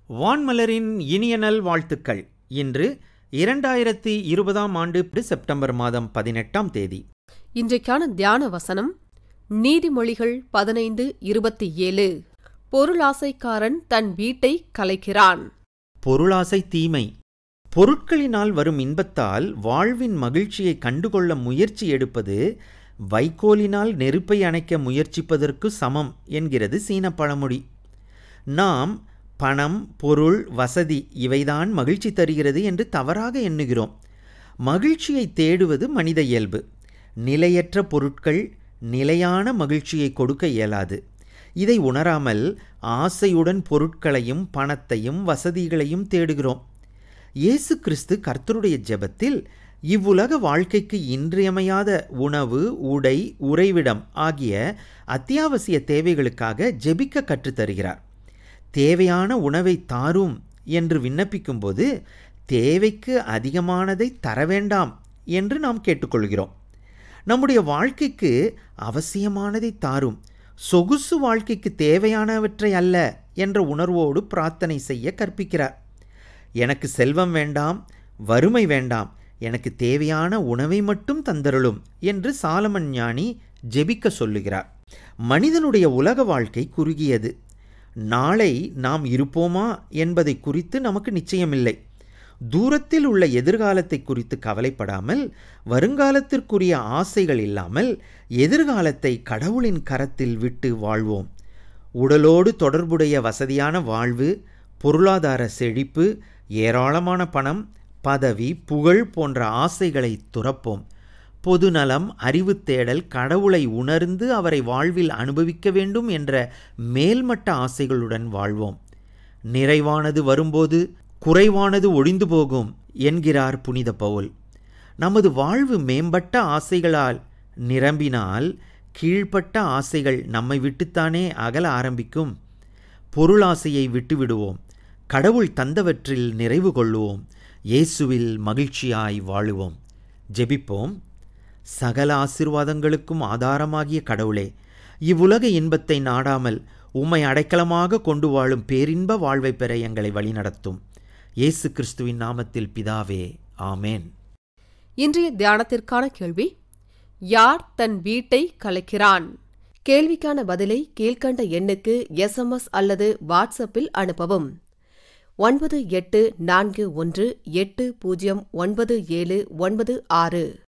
வான்மலரின் இனிய நல் வாழ்த்துக்கள் இன்று இரண்டாயிரத்தி இருபதாம் ஆண்டு செப்டம்பர் மாதம் பதினெட்டாம் தேதி இன்றைக்கான தியான வசனம் நீதிமொழிகள் பதினைந்து இருபத்தி ஏழு பொருளாசைக்காரன் தன் வீட்டை கலைக்கிறான் பொருளாசை தீமை பொருட்களினால் வரும் இன்பத்தால் வாழ்வின் மகிழ்ச்சியை கண்டுகொள்ள முயற்சி எடுப்பது வைக்கோலினால் நெருப்பை அணைக்க முயற்சிப்பதற்கு சமம் என்கிறது சீன பழமொழி நாம் பணம் பொருள் வசதி இவைதான் மகிழ்ச்சி தருகிறது என்று தவறாக எண்ணுகிறோம் மகிழ்ச்சியை தேடுவது மனித இயல்பு நிலையற்ற பொருட்கள் நிலையான மகிழ்ச்சியை கொடுக்க இயலாது இதை உணராமல் ஆசையுடன் பொருட்களையும் பணத்தையும் வசதிகளையும் தேடுகிறோம் இயேசு கிறிஸ்து கர்த்தருடைய ஜெபத்தில் இவ்வுலக வாழ்க்கைக்கு இன்றியமையாத உணவு உடை உறைவிடம் ஆகிய அத்தியாவசிய தேவைகளுக்காக ஜெபிக்க கற்றுத்தருகிறார் தேவையான உணவை தாரும் என்று விண்ணப்பிக்கும்போது தேவைக்கு அதிகமானதை தர வேண்டாம் என்று நாம் கேட்டுக்கொள்கிறோம் நம்முடைய வாழ்க்கைக்கு அவசியமானதை தாரும் சொகுசு வாழ்க்கைக்கு தேவையானவற்றை அல்ல என்ற உணர்வோடு பிரார்த்தனை செய்ய கற்பிக்கிறார் எனக்கு செல்வம் வேண்டாம் வறுமை வேண்டாம் எனக்கு தேவையான உணவை மட்டும் தந்தருளும் என்று சாலமன் ஞானி ஜெபிக்க சொல்லுகிறார் மனிதனுடைய உலக வாழ்க்கை குறுகியது நாளை நாம் இருப்போமா என்பதை குறித்து நமக்கு நிச்சயமில்லை தூரத்தில் உள்ள எதிர்காலத்தை குறித்து கவலைப்படாமல் வருங்காலத்திற்குரிய ஆசைகள் இல்லாமல் எதிர்காலத்தை கடவுளின் கரத்தில் விட்டு வாழ்வோம் உடலோடு தொடர்புடைய வசதியான வாழ்வு பொருளாதார செழிப்பு ஏராளமான பணம் பதவி புகழ் போன்ற ஆசைகளை துறப்போம் பொதுநலம் அறிவு தேடல் கடவுளை உணர்ந்து அவரை வாழ்வில் அனுபவிக்க வேண்டும் என்ற மேல்மட்ட ஆசைகளுடன் வாழ்வோம் நிறைவானது வரும்போது குறைவானது ஒழிந்து போகும் என்கிறார் புனித பவுல் நமது வாழ்வு மேம்பட்ட ஆசைகளால் நிரம்பினால் கீழ்ப்பட்ட ஆசைகள் நம்மை விட்டுத்தானே அகல ஆரம்பிக்கும் பொருளாசையை விட்டுவிடுவோம் கடவுள் தந்தவற்றில் நிறைவு கொள்ளுவோம் இயேசுவில் மகிழ்ச்சியாய் வாழுவோம் ஜெபிப்போம் சகல ஆசிர்வாதங்களுக்கும் ஆதாரமாகிய கடவுளே இவ்வுலக இன்பத்தை நாடாமல் உம்மை அடைக்கலமாக கொண்டு வாழும் பேரின்ப வாழ்வை பெற எங்களை வழிநடத்தும் இயேசு கிறிஸ்துவின் நாமத்தில் பிதாவே ஆமேன் இன்றைய தியானத்திற்கான கேள்வி யார் தன் வீட்டை கலைக்கிறான் கேள்விக்கான பதிலை கீழ்க்கண்ட எண்ணுக்கு எஸ்எம்எஸ் அல்லது வாட்ஸ்அப்பில் அனுப்பவும் ஒன்பது எட்டு நான்கு ஒன்று எட்டு பூஜ்ஜியம் ஒன்பது ஏழு ஒன்பது ஆறு